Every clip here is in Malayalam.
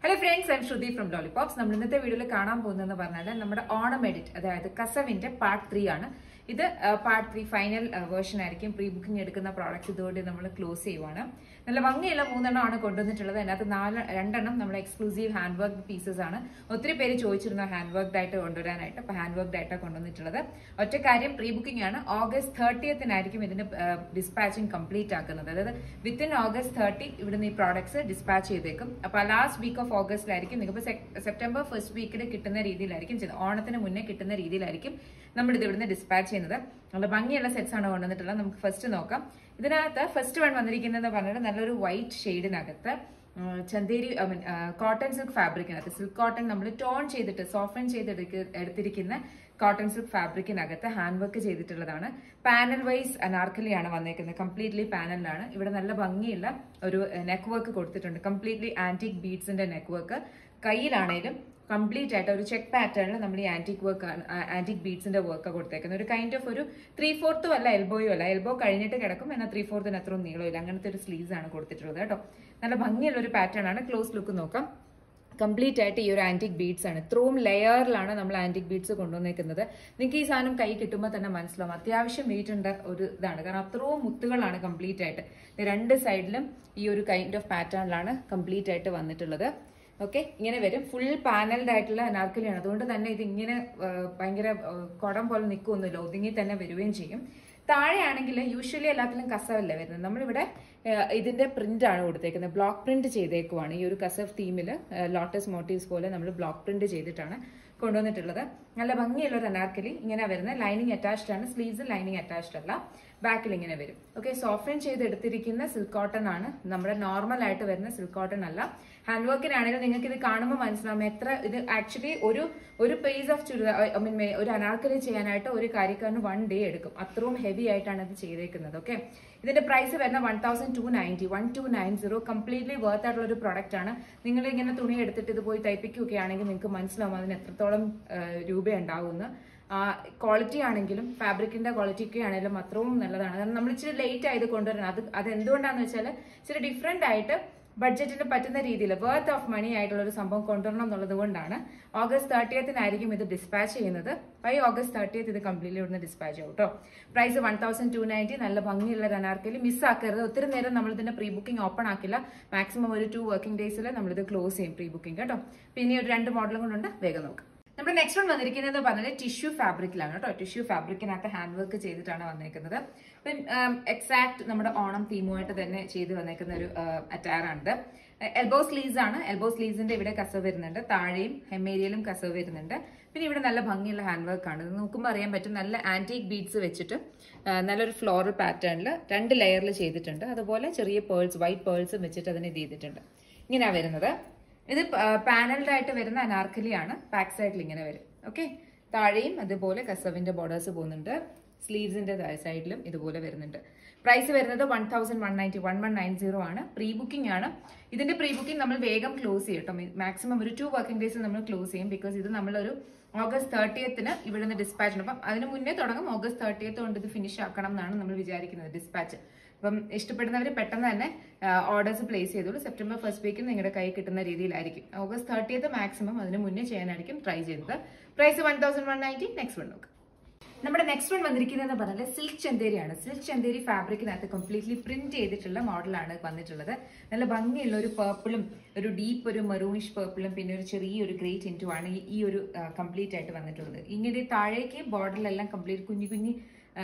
hello friends I'm Shruti from Lollipops നമ്മൾ ഇന്നത്തെ വീഡിയോയിൽ കാണാൻ പോകുന്നതെന്ന് പറഞ്ഞാൽ നമ്മുടെ ഓണം എഡിറ്റ് അതായത് കസവിന്റെ പാർട്ട് ത്രീ ആണ് ഇത് പാർട്ട് ത്രീ ഫൈനൽ വേർഷൻ ആയിരിക്കും പ്രീ ബുക്കിംഗ് എടുക്കുന്ന പ്രോഡക്ട്സ് ഇതോടെ നമ്മൾ ക്ലോസ് ചെയ്യുവാണ് നല്ല ഭംഗിയുള്ള മൂന്നെണ്ണമാണ് കൊണ്ടുവന്നിട്ടുള്ളത് അതിനകത്ത് നാല് രണ്ടെണ്ണം നമ്മൾ എക്സ്ക്ലൂസീവ് ഹാൻഡ് വർക്ക് പീസസ് ആണ് ഒത്തിരി പേര് ചോദിച്ചിരുന്നു ഹാൻഡ് വർക്ക്ഡ് ആയിട്ട് കൊണ്ടുവരാനായിട്ട് അപ്പോൾ ഹാൻഡ് വർക്ക്ഡ് ആയിട്ടാണ് കൊണ്ടുവന്നിട്ടുള്ളത് ഒറ്റ കാര്യം പ്രീ ബുക്കിംഗ് ആണ് ഓഗസ്റ്റ് തേർട്ടിയത്തിനായിരിക്കും ഇതിന്റെ ഡിസ്പാച്ചിങ് കംപ്ലീറ്റ് ആക്കുന്നത് അതായത് വിത്തിൻ ഓഗസ്റ്റ് തേർട്ടി ഇവിടുന്ന് ഈ പ്രോഡക്ട്സ് ഡിസ്പാച്ച് ചെയ്തേക്കും അപ്പോൾ ലാസ്റ്റ് വീക്ക് ഓഫ് ഓഗസ്റ്റിലായിരിക്കും നിങ്ങൾക്ക് സെപ്റ്റംബർ ഫസ്റ്റ് വീക്കിൽ കിട്ടുന്ന രീതിയിലായിരിക്കും ചെയ്യുന്നത് ഓണത്തിന് മുന്നേ കിട്ടുന്ന രീതിയിലായിരിക്കും നമ്മൾ ഇത് ഇവിടുന്ന് ഡിസ്പാച്ച് ചെയ്യുന്നത് നല്ല ഭംഗിയുള്ള സെറ്റ്സ് ആണ് കൊണ്ടുവന്നിട്ടുള്ളത് നമുക്ക് ഫസ്റ്റ് നോക്കാം ഇതിനകത്ത് ഫസ്റ്റ് വൺ വന്നിരിക്കുന്നത് പറഞ്ഞാൽ നല്ലൊരു വൈറ്റ് ഷെയ്ഡിനകത്ത് Chanderi I mean cotton silk ഫാബ്രിക്കിനകത്ത് സിൽക്ക് കോട്ടൺ നമ്മൾ ടോൺ ചെയ്തിട്ട് സോഫൻ ചെയ്ത് എടുത്തിരിക്കുന്ന കോട്ടൺ സിൽക്ക് ഫാബ്രിക്കിനകത്ത് ഹാൻഡ് വർക്ക് ചെയ്തിട്ടുള്ളതാണ് പാനൽ വൈസ് അനാർക്കലിയാണ് വന്നേക്കുന്നത് കംപ്ലീറ്റ്ലി പാനലിലാണ് ഇവിടെ നല്ല ഭംഗിയുള്ള ഒരു നെക്ക് വർക്ക് കൊടുത്തിട്ടുണ്ട് കംപ്ലീറ്റ്ലി ആന്റിക് ബീഡ്സിന്റെ നെക്ക് വർക്ക് കയ്യിലാണേലും കംപ്ലീറ്റ് ആയിട്ട് ഒരു ചെക്ക് പാറ്റേണിൽ നമ്മൾ ഈ ആന്റിക് വർക്ക് ആന്റിക് ബീഡ്സിന്റെ വർക്ക് കൊടുത്തേക്കുന്നത് ഒരു കൈൻഡ് ഓഫ് ഒരു ത്രീ ഫോർത്തും അല്ല എൽബോയും അല്ല എൽബോ കഴിഞ്ഞിട്ട് കിടക്കും എന്നാൽ ത്രീ ഫോർത്തിന് അത്രയും നീളമില്ല അങ്ങനത്തെ ഒരു സ്ലീവ്സ് ആണ് കൊടുത്തിട്ടുള്ളത് കേട്ടോ നല്ല ഭംഗിയുള്ള ഒരു പാറ്റേൺ ആണ് ക്ലോസ് ലുക്ക് നോക്കാം കംപ്ലീറ്റ് ആയിട്ട് ഈ ഒരു ആന്റിക് ബീഡ്സ് ആണ് ഇത്രയും ലെയറിലാണ് നമ്മൾ ആന്റിക് ബീഡ്സ് കൊണ്ടുവന്നേക്കുന്നത് നിങ്ങൾക്ക് ഈ സാധനം കൈ കിട്ടുമ്പോൾ തന്നെ മനസ്സിലാവും അത്യാവശ്യം വെയിറ്റ് ഉണ്ട് ഒരു ഇതാണ് കാരണം അത്രയും മുത്തുകളാണ് കംപ്ലീറ്റ് ആയിട്ട് രണ്ട് സൈഡിലും ഈ ഒരു കൈൻഡ് ഓഫ് പാറ്റേണിലാണ് കംപ്ലീറ്റ് ആയിട്ട് വന്നിട്ടുള്ളത് ഓക്കെ ഇങ്ങനെ വരും ഫുൾ പാനൽഡ് ആയിട്ടുള്ള അനാർക്കലിയാണ് അതുകൊണ്ട് തന്നെ ഇത് ഇങ്ങനെ ഭയങ്കര കുടം പോലെ നിൽക്കുകയൊന്നുമില്ല ഒതുങ്ങി തന്നെ വരികയും ചെയ്യും താഴെയാണെങ്കിൽ യൂഷ്വലി എല്ലാത്തിലും കസവല്ല വരുന്നത് നമ്മളിവിടെ ഇതിന്റെ പ്രിന്റ് ആണ് കൊടുത്തേക്കുന്നത് ബ്ലോക്ക് പ്രിന്റ് ചെയ്തേക്കുവാണ് ഈ ഒരു കസവ് തീമിൽ ലോട്ടസ് മോട്ടീവ്സ് പോലെ നമ്മൾ ബ്ലോക്ക് പ്രിന്റ് ചെയ്തിട്ടാണ് കൊണ്ടുവന്നിട്ടുള്ളത് നല്ല ഭംഗിയുള്ള ഒരു അനാർക്കലി ഇങ്ങനെ വരുന്നത് ലൈനിങ് അറ്റാച്ച്ഡ് ആണ് സ്ലീവ്സ് ലൈനിങ് അറ്റാച്ച്ഡ് അല്ല ബാക്കിൽ ഇങ്ങനെ വരും ഓക്കെ സോഫ്റ്റൻ ചെയ്ത് എടുത്തിരിക്കുന്ന സിൽക്ക് കോട്ടൺ ആണ് നമ്മുടെ നോർമൽ ആയിട്ട് വരുന്ന സിൽക്ക് കോട്ടൺ അല്ല ഹാൻഡ് വർക്കിനാണെങ്കിൽ നിങ്ങൾക്ക് ഇത് കാണുമ്പോൾ മനസ്സിലാവും എത്ര ഇത് ആക്ച്വലി ഒരു ഒരു piece of churidar I mean ഒരു അനാർക്കലി ചെയ്യാനായിട്ട് ഒരു കാര്യക്കാരന് വൺ ഡേ എടുക്കും അത്രയും ഹെവി ആയിട്ടാണ് ഇത് ചെയ്തേക്കുന്നത് ഓക്കെ ഇതിന്റെ പ്രൈസ് വരുന്ന one thousand two ninety one two nine zero completely worth ആയിട്ടുള്ള ഒരു പ്രൊഡക്റ്റ് ആണ് നിങ്ങൾ ഇങ്ങനെ തുണി എടുത്തിട്ട് ഇത് പോയി തയ്പ്പിക്കുകയാണെങ്കിൽ നിങ്ങൾക്ക് മനസ്സിലാവും അതിന് എത്രത്തോളം രൂപ ഉണ്ടാവുമെന്ന് ക്വാളിറ്റി ആണെങ്കിലും ഫാബ്രിക്കിന്റെ ക്വാളിറ്റി ഒക്കെ ആണെങ്കിലും അത്രയും നല്ലതാണ് കാരണം നമ്മൾ ഇച്ചിരി ലേറ്റ് ആയത് കൊണ്ടുവരണം അത് അത് എന്തുകൊണ്ടാന്ന് വെച്ചാൽ ഇച്ചിരി ഡിഫറെന്റ് ആയിട്ട് ബഡ്ജറ്റിന് പറ്റുന്ന രീതിയിൽ വർത്ത് ഓഫ് മണി ആയിട്ടുള്ള ഒരു സംഭവം കൊണ്ടുവരണം എന്നുള്ളത് കൊണ്ടാണ് ഓഗസ്റ്റ് തേർട്ടിയത്തിനായിരിക്കും ഇത് ഡിസ്പാച്ച് ചെയ്യുന്നത് ബൈ ഓഗസ്റ്റ് തേർട്ടിയത്ത് ഇത് കംപ്ലീറ്റ്ലി ഇവിടുന്ന് ഡിസ്പാച്ച് ആവും കേട്ടോ price one thousand two ninety നല്ല ഭംഗിയുള്ള ഒരു അനാർക്കലി മിസ്സാക്കരുത് ഒത്തിരി നേരം നമ്മൾ ഇതിന്റെ പ്രീ ബുക്കിംഗ് ഓപ്പൺ ആക്കില്ല മാക്സിമം ഒരു ടു വർക്കിംഗ് ഡേയ്സിൽ നമ്മളിത് ക്ലോസ് ചെയ്യും പ്രീ ബുക്കിംഗ് കേട്ടോ പിന്നെ ഒരു രണ്ട് മോഡലും കൊണ്ടുണ്ട് വേഗം നോക്കാം നമ്മുടെ നെക്സ്റ്റ് വൺ വന്നിരിക്കുന്നത് പറഞ്ഞാൽ ടിഷ്യൂ ഫാബ്രിക്കിലാണ് കേട്ടോ ടിഷ്യൂ ഫാബ്രിക്കിനകത്ത് ഹാൻഡ് വർക്ക് ചെയ്തിട്ടാണ് വന്നേക്കുന്നത് അപ്പം എക്സാക്ട് നമ്മുടെ ഓണം തീമുമായിട്ട് തന്നെ ചെയ്ത് വന്നേക്കുന്ന ഒരു അറ്റാറാണിത് എൽബോ സ്ലീവ്സ് ആണ് എൽബോ സ്ലീവ്സിന്റെ ഇവിടെ കസവ് വരുന്നുണ്ട് താഴെയും ഹെമേരിയയിലും കസവ് വരുന്നുണ്ട് പിന്നെ ഇവിടെ നല്ല ഭംഗിയുള്ള ഹാൻഡ് വർക്ക് ആണ് ഇത് നോക്കുമ്പോൾ അറിയാൻ പറ്റും നല്ല ആന്റീക് ബീഡ്സ് വെച്ചിട്ട് നല്ലൊരു ഫ്ലോറൽ പാറ്റേണിൽ രണ്ട് ലെയറിൽ ചെയ്തിട്ടുണ്ട് അതുപോലെ ചെറിയ പേൾസ് വൈറ്റ് പേൾസും വെച്ചിട്ട് അതിന് ഇത് ചെയ്തിട്ടുണ്ട് ഇങ്ങനെയാണ് വരുന്നത് ഇത് പാനൽഡ് ആയിട്ട് വരുന്ന അനാർക്കലിയാണ് ബാക്ക് സൈഡിൽ ഇങ്ങനെ വരും ഓക്കെ താഴെയും അതുപോലെ കസവിന്റെ ബോർഡേഴ്സ് പോകുന്നുണ്ട് സ്ലീവ്സിന്റെ സൈഡിലും ഇതുപോലെ വരുന്നുണ്ട് പ്രൈസ് വരുന്നത് one thousand one ninety one one nine zero ആണ് പ്രീ ബുക്കിംഗ് ആണ് ഇതിന്റെ പ്രീ ബുക്കിംഗ് നമ്മൾ വേഗം ക്ലോസ് ചെയ്യും കേട്ടോ മാക്സിമം ഒരു ടു വർക്കിംഗ് ഡേയ്സ് നമ്മൾ ക്ലോസ് ചെയ്യും ബിക്കോസ് ഇത് നമ്മളൊരു ഓഗസ്റ്റ് തേർട്ടിയത്തിന് ഇവിടെ നിന്ന് ഡിസ്പാച്ച് ഉണ്ട് അപ്പം അതിന് മുന്നേ തുടങ്ങും ഓഗസ്റ്റ് തേർട്ടിയത്ത് കൊണ്ട് ഇത് ഫിനിഷ് ആക്കണം എന്നാണ് നമ്മൾ വിചാരിക്കുന്നത് ഡിസ്പാച്ച് അപ്പം ഇഷ്ടപ്പെടുന്നവർ പെട്ടെന്ന് തന്നെ ഓർഡേഴ്സ് പ്ലേസ് ചെയ്തോളൂ സെപ്റ്റംബർ ഫസ്റ്റ് വീക്കിൽ നിങ്ങളുടെ കൈ കിട്ടുന്ന രീതിയിലായിരിക്കും ഓഗസ്റ്റ് തേർട്ടിയത്ത് മാക്സിമം അതിന് മുന്നേ ചെയ്യാനായിരിക്കും ട്രൈ ചെയ്യുന്നത് price one thousand one ninety next one നോക്കാം നമ്മുടെ നെക്സ്റ്റ് വൺ വന്നിരിക്കുന്നത് പറഞ്ഞാൽ സിൽക്ക് ചന്തേരിയാണ് സിൽക്ക് ചന്തേരി ഫാബ്രിക്കിനകത്ത് കംപ്ലീറ്റ്ലി പ്രിന്റ് ചെയ്തിട്ടുള്ള മോഡലാണ് വന്നിട്ടുള്ളത് നല്ല ഭംഗിയുള്ള ഒരു പേർപ്പിളും ഒരു ഡീപ്പ് ഒരു മെറൂണിഷ് പേർപ്പിളും പിന്നെ ഒരു ചെറിയൊരു ഗ്രേറ്റ് ഇൻറ്റു ആണ് ഈ ഒരു കംപ്ലീറ്റ് ആയിട്ട് വന്നിട്ടുള്ളത് ഇങ്ങനെ താഴേക്ക് ബോർഡറിലെല്ലാം കംപ്ലീറ്റ് കുഞ്ഞു കുഞ്ഞു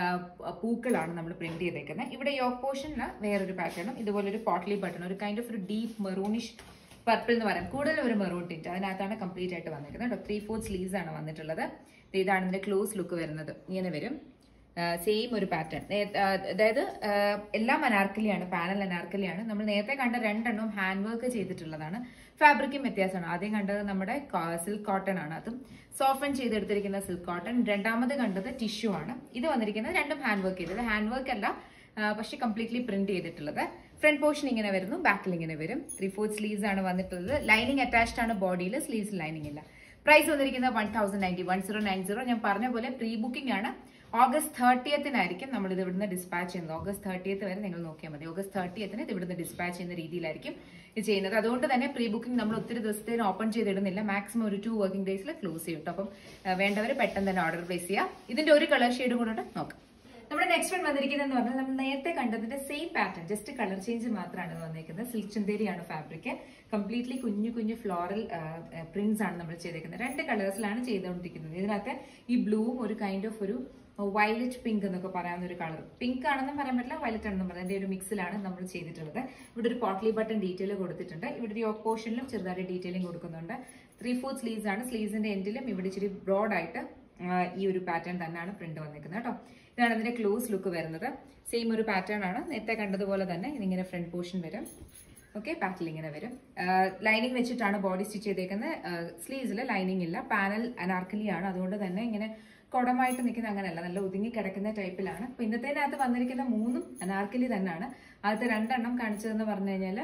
പൂക്കളാണ് നമ്മൾ പ്രിന്റ് ചെയ്തേക്കുന്നത് ഇവിടെ യോക്ക് പോർഷനിൽ വേറൊരു പാറ്റേണും ഇതുപോലെ ഒരു പോട്ട്ലി ബട്ടൺ ഒരു കൈൻഡ് ഓഫ് ഒരു ഡീപ്പ് മെറൂണിഷ് പർപ്പിൾ എന്ന് പറയാം കൂടുതൽ ഒരു മെറൂൺ ടിന്റ് അതിനകത്താണ് കംപ്ലീറ്റ് ആയിട്ട് വന്നിരിക്കുന്നത് കേട്ടോ ത്രീ ഫോർ സ്ലീവ്സ് ആണ് വന്നിട്ടുള്ളത് ഇതാണ് ഇതിന്റെ ക്ലോസ് ലുക്ക് വരുന്നത് ഇങ്ങനെ വരും സെയിം ഒരു പാറ്റേൺ അതായത് എല്ലാം അനാർക്കലിയാണ് പാനൽ അനാർക്കലിയാണ് നമ്മൾ നേരത്തെ കണ്ട രണ്ടെണ്ണവും ഹാൻഡ് വർക്ക് ചെയ്തിട്ടുള്ളതാണ് ഫാബ്രിക്കും വ്യത്യാസമാണ് ആദ്യം കണ്ടത് നമ്മുടെ സിൽക്ക് കോട്ടൺ ആണ് അതും സോഫൻ ചെയ്തെടുത്തിരിക്കുന്ന സിൽക്ക് കോട്ടൺ രണ്ടാമത് കണ്ടത് ടിഷ്യൂ ആണ് ഇത് വന്നിരിക്കുന്നത് രണ്ടും ഹാൻഡ് വർക്ക് ചെയ്തത് ഹാൻഡ് വർക്ക് അല്ല പക്ഷെ കംപ്ലീറ്റ്ലി പ്രിന്റ് ചെയ്തിട്ടുള്ളത് ഫ്രണ്ട് പോർഷൻ ഇങ്ങനെ വരുന്നു ബാക്കിൽ ഇങ്ങനെ വരും ത്രീ ഫോർത്ത് സ്ലീവ്സ് ആണ് വന്നിട്ടുള്ളത് ലൈനിങ് അറ്റാച്ച്ഡ് ആണ് ബോഡിയിൽ സ്ലീവ്സ് ലൈനിങ് ഇല്ല പ്രൈസ് വന്നിരിക്കുന്നത് one thousand ninety one zero nine zero ഞാൻ പറഞ്ഞ പോലെ പ്രീ ബുക്കിംഗ് ആണ് ഓഗസ്റ്റ് തേർട്ടിയത്തിനായിരിക്കും നമ്മൾ ഇത് ഇവിടുന്ന് ഡിസ്പാച്ച് ചെയ്യുന്നത് ഓഗസ്റ്റ് തേർട്ടിയത്ത് വരെ നിങ്ങൾ നോക്കിയാൽ മതി ഓഗസ്റ്റ് തേർട്ടിയത്തിന് ഇത് ഇവിടുന്ന് ഡിസ്പാച്ച് ചെയ്യുന്ന രീതിയിലായിരിക്കും ഇത് ചെയ്യുന്നത് അതുകൊണ്ട് തന്നെ പ്രീ ബുക്കിംഗ് നമ്മൾ ഒത്തിരി ദിവസത്തേന് ഓപ്പൺ ചെയ്തിടുന്നില്ല മാക്സിമം ഒരു ടു വർക്കിംഗ് ഡേയ്സിൽ ക്ലോസ് ചെയ്യും കേട്ടോ അപ്പം വേണ്ടവർ പെട്ടെന്ന് തന്നെ ഓർഡർ പ്ലേസ് ചെയ്യാം ഇതിന്റെ ഒരു കളർ ഷെയ്ഡും കൂടെ നോക്കാം നമ്മുടെ നെക്സ്റ്റ് വൺ വന്നിരിക്കുന്നത് പറഞ്ഞാൽ നമ്മൾ നേരത്തെ കണ്ടതിന്റെ same pattern just colour change മാത്രമാണ് ഇത് വന്നിരിക്കുന്നത് സിൽക്ക് ചന്തേരിയാണ് ഫാബ്രിക് കംപ്ലീറ്റ്ലി കുഞ്ഞു കുഞ്ഞു ഫ്ലോറൽ പ്രിന്റ്സ് ആണ് നമ്മൾ ചെയ്തേക്കുന്നത് രണ്ട് കളേഴ്സിലാണ് ചെയ്തുകൊണ്ടിരിക്കുന്നത് ഇതിനകത്ത് ഈ ബ്ലൂവും ഒരു കൈൻഡ് ഓഫ് ഒരു വയലറ്റ് പിങ്ക് എന്നൊക്കെ പറയാവുന്ന ഒരു കളർ പിങ്ക് ആണെന്നും പറയാൻ പറ്റില്ല വയലറ്റ് ആണെന്നും പറയാം അതിന്റെ ഒരു മിക്സിലാണ് നമ്മൾ ചെയ്തിട്ടുള്ളത് ഇവിടെ ഒരു പോട്ട്ലി ബട്ടൺ ഡീറ്റെയിൽ കൊടുത്തിട്ടുണ്ട് ഇവിടെ ഒരു യോക്ക് പോർഷനിലും ചെറുതായിട്ട് ഡീറ്റെയിലിംഗ് കൊടുക്കുന്നുണ്ട് ത്രീ ഫോർത്ത് സ്ലീവ്സ് ആണ് സ്ലീവ്സിന്റെ എൻഡിലും ഇവിടെ ഇച്ചിരി ബ്രോഡ് ആയിട്ട് ഈ ഒരു പാറ്റേൺ തന്നെയാണ് പ്രിന്റ് വന്നിരിക്കുന്നത് കേട്ടോ ഇതാണ് അതിന്റെ ക്ലോസ് ലുക്ക് വരുന്നത് സെയിം ഒരു പാറ്റേൺ ആണ് നേരത്തെ കണ്ടതുപോലെ തന്നെ ഇതിങ്ങനെ ഫ്രണ്ട് പോർഷൻ വരും ഓക്കെ പാറ്റിൽ ഇങ്ങനെ വരും ലൈനിങ് വെച്ചിട്ടാണ് ബോഡി സ്റ്റിച്ച് ചെയ്തേക്കുന്നത് സ്ലീവ്സിൽ ലൈനിങ് ഇല്ല പാനൽ അനാർക്കലി ആണ് അതുകൊണ്ട് തന്നെ ഇങ്ങനെ കുടമായിട്ട് നിൽക്കുന്ന അങ്ങനെയല്ല നല്ല ഒതുങ്ങി കിടക്കുന്ന ടൈപ്പിലാണ് അപ്പൊ ഇന്നത്തേനകത്ത് വന്നിരിക്കുന്ന മൂന്നും അനാർക്കലി തന്നെയാണ് ആദ്യത്തെ രണ്ടെണ്ണം കാണിച്ചതെന്ന് പറഞ്ഞു കഴിഞ്ഞാൽ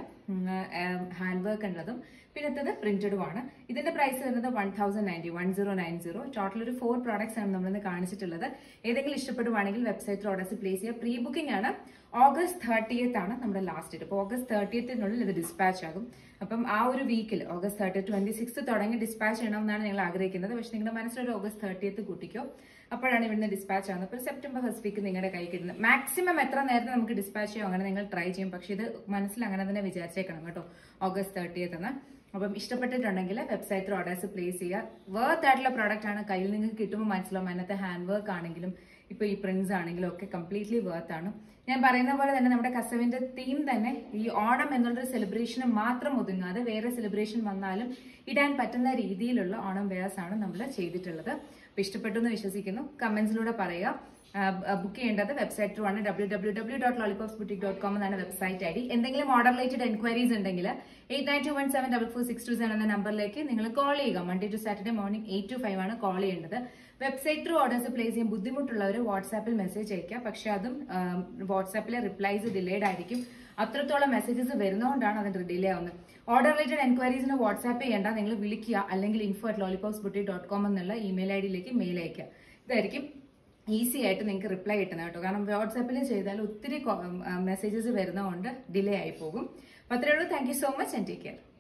ഹാൻഡ് വർക്ക് ഉള്ളതും പിന്നത്തത് പ്രിന്റഡുമാണ് ഇതിന്റെ പ്രൈസ് വരുന്നത് one thousand ninety one zero nine zero total ഒരു ഫോർ പ്രോഡക്ട്സ് ആണ് നമ്മളിന്ന് കാണിച്ചിട്ടുള്ളത് ഏതെങ്കിലും ഇഷ്ടപ്പെടുവാണെങ്കിൽ വെബ്സൈറ്റിൽ ഓർഡേഴ്സ് പ്ലേസ് ചെയ്യുക പ്രീ ബുക്കിംഗ് ആണ് ഓഗസ്റ്റ് തേർട്ടിയത്ത് ആണ് നമ്മുടെ ലാസ്റ്റ് ഡേറ്റ് അപ്പോൾ ഓഗസ്റ്റ് തേർട്ടിയത്തിനുള്ളിൽ ഇത് ഡിസ്പാച്ച് ആകും അപ്പം ആ ഒരു വീക്കിൽ ഓഗസ്റ്റ് തേർട്ടി ട്വന്റി സിക്സ് തുടങ്ങി ഡിസ്പാച്ച് ചെയ്യണമെന്നാണ് ഞങ്ങൾ ആഗ്രഹിക്കുന്നത് പക്ഷെ നിങ്ങളുടെ മനസ്സിലൊരു ഓഗസ്റ്റ് തേർട്ടിയത്ത് കൂട്ടിക്കോ അപ്പോഴാണ് ഇവിടുന്ന് ഡിസ്പാച്ച് ആകുന്നത് അപ്പോൾ സെപ്റ്റംബർ ഫസ്റ്റ് വീക്ക് നിങ്ങളുടെ കൈ കിട്ടുന്നത് മാക്സിമം എത്ര നേരത്തെ നമുക്ക് ഡിസ്പാച്ച് ചെയ്യാം അങ്ങനെ നിങ്ങൾ ട്രൈ ചെയ്യും പക്ഷെ ഇത് മനസ്സിൽ അങ്ങനെ തന്നെ വിചാരിച്ചേക്കണം കേട്ടോ ഓഗസ്റ്റ് തേർട്ടിയത്ത് എന്ന് അപ്പം ഇഷ്ടപ്പെട്ടിട്ടുണ്ടെങ്കിൽ വെബ്സൈറ്റിൽ ഓർഡേഴ്സ് പ്ലേസ് ചെയ്യുക വർത്ത് ആയിട്ടുള്ള പ്രോഡക്റ്റ് ആണ് കയ്യിൽ നിങ്ങൾക്ക് കിട്ടുമ്പോൾ മനസ്സിലാവും അതിനകത്തെ ഹാൻഡ് വർക്ക് ആണെങ്കിലും ഇപ്പൊ ഈ പ്രിന്റ്സ് ആണെങ്കിലും ഒക്കെ കംപ്ലീറ്റ്ലി വർത്ത് ആണ് ഞാൻ പറയുന്ന പോലെ തന്നെ നമ്മുടെ കസവിന്റെ തീം തന്നെ ഈ ഓണം എന്നുള്ളൊരു സെലിബ്രേഷന് മാത്രം ഒതുങ്ങാതെ വേറെ സെലിബ്രേഷൻ വന്നാലും ഇടാൻ പറ്റുന്ന രീതിയിലുള്ള ഓണം വെയേഴ്സ് ആണ് നമ്മൾ ചെയ്തിട്ടുള്ളത് അപ്പൊ ഇഷ്ടപ്പെട്ടു എന്ന് വിശ്വസിക്കുന്നു കമന്റ്സിലൂടെ പറയുക ബുക്ക് ചെയ്യേണ്ടത് വെബ്സൈറ്റ് ത്രൂ ആണ് W W W dot Lollipops Boutique dot com എന്നാണ് വെബ്സൈറ്റ് ഐ ഡി എന്തെങ്കിലും ഓർഡർ റിലേറ്റഡ് എൻക്വയറീസ് ഉണ്ടെങ്കിൽ eight nine two one seven double four six two seven എന്ന നമ്പറിലേക്ക് നിങ്ങൾ കോൾ ചെയ്യുക Monday to Saturday morning eight to five ആണ് കോൾ ചെയ്യേണ്ടത് വെബ്സൈറ്റ് ത്രൂ ഓർഡേഴ്സ് പ്ലേസ് ചെയ്യാൻ ബുദ്ധിമുട്ടുള്ളവർ വാട്സാപ്പിൽ മെസ്സേജ് അയക്കുക പക്ഷെ അതും വാട്സാപ്പിലെ റിപ്ലൈസ് ഡിലേഡ് ആയിരിക്കും അത്രത്തോളം മെസ്സേജസ് വരുന്നതുകൊണ്ടാണ് അതിന് ഡിലേ ആവുന്നത് ഓർഡർ റിലേറ്റഡ് എൻക്വയറീസിന് വാട്സാപ്പ് ചെയ്യേണ്ട നിങ്ങൾ വിളിക്കുക അല്ലെങ്കിൽ info at Lollipops Boutique dot com എന്നുള്ള ഇമെയിൽ ഐ ഡിയിലേക്ക് മെയിൽ അയക്കുക ഇതായിരിക്കും ഈസി ആയിട്ട് നിങ്ങൾക്ക് റിപ്ലൈ കിട്ടുന്നത് കേട്ടോ കാരണം വാട്സാപ്പിൽ ചെയ്താൽ ഒത്തിരി മെസ്സേജസ് വരുന്നതുകൊണ്ട് ഡിലേ ആയി പോകും അപ്പോൾ അത്രയേ ഉള്ളൂ thank you so much and take care